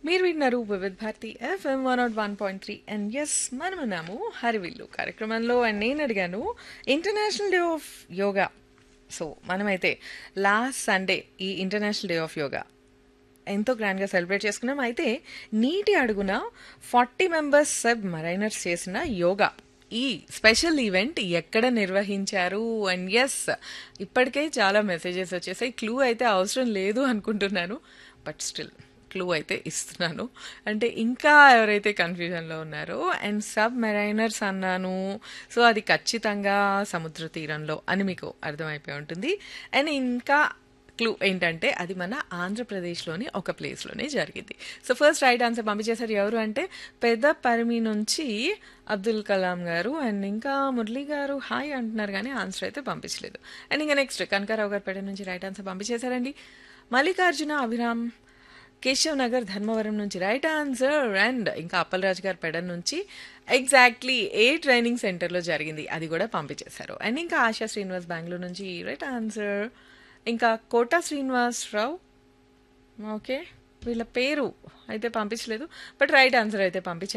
మీరు విన్నారు Vividh Bharati FM one not one point three and yes మనమున్నాము హరివిల్లు కార్యక్రమంలో అండ్ నేను అడిగాను international day of yoga so మనమైతే లాస్ట్ సండే ఈ ఇంటర్నేషనల్ డే ఆఫ్ యోగా ఎంతో గ్రాండ్గా సెలబ్రేట్ చేసుకున్నాం అయితే నీటి అడుగున ఫార్టీ మెంబర్స్ సబ్ మరైనర్స్ చేసిన యోగా ఈ స్పెషల్ ఈవెంట్ ఎక్కడ నిర్వహించారు అండ్ ఎస్ ఇప్పటికే చాలా మెసేజెస్ వచ్చేసాయి క్లూ అయితే అవసరం లేదు అనుకుంటున్నాను బట్ స్టిల్ క్లూ అయితే ఇస్తున్నాను అంటే ఇంకా ఎవరైతే కన్ఫ్యూజన్లో ఉన్నారో అండ్ సబ్ మెరైనర్స్ అన్నాను సో అది ఖచ్చితంగా సముద్ర తీరంలో అని మీకు అర్థమైపోయి ఉంటుంది అండ్ ఇంకా క్లూ ఏంటంటే అది మన ఆంధ్రప్రదేశ్లోని ఒక ప్లేస్లోనే జరిగింది సో ఫస్ట్ రైట్ ఆన్సర్ పంపించేశారు ఎవరు అంటే పెద్ద పరిమి నుంచి అబ్దుల్ కలాం గారు అండ్ ఇంకా మురళీ గారు హాయ్ అంటున్నారు కానీ ఆన్సర్ అయితే పంపించలేదు అండ్ ఇంకా నెక్స్ట్ కనకారావు గారు పేట నుంచి రైట్ ఆన్సర్ పంపించేశారండి మల్లికార్జున అభిరామ్ కేశవ్ నగర్ ధర్మవరం నుంచి రైట్ ఆన్సర్ అండ్ ఇంకా అప్పలరాజు గారి పెడ నుంచి ఎగ్జాక్ట్లీ ఏ ట్రైనింగ్ సెంటర్లో జరిగింది అది కూడా పంపించేశారు అండ్ ఇంకా ఆశా శ్రీనివాస్ బెంగళూరు నుంచి రైట్ ఆన్సర్ ఇంకా కోట శ్రీనివాసరావు ఓకే వీళ్ళ పేరు అయితే పంపించలేదు బట్ రైట్ ఆన్సర్ అయితే పంపించారు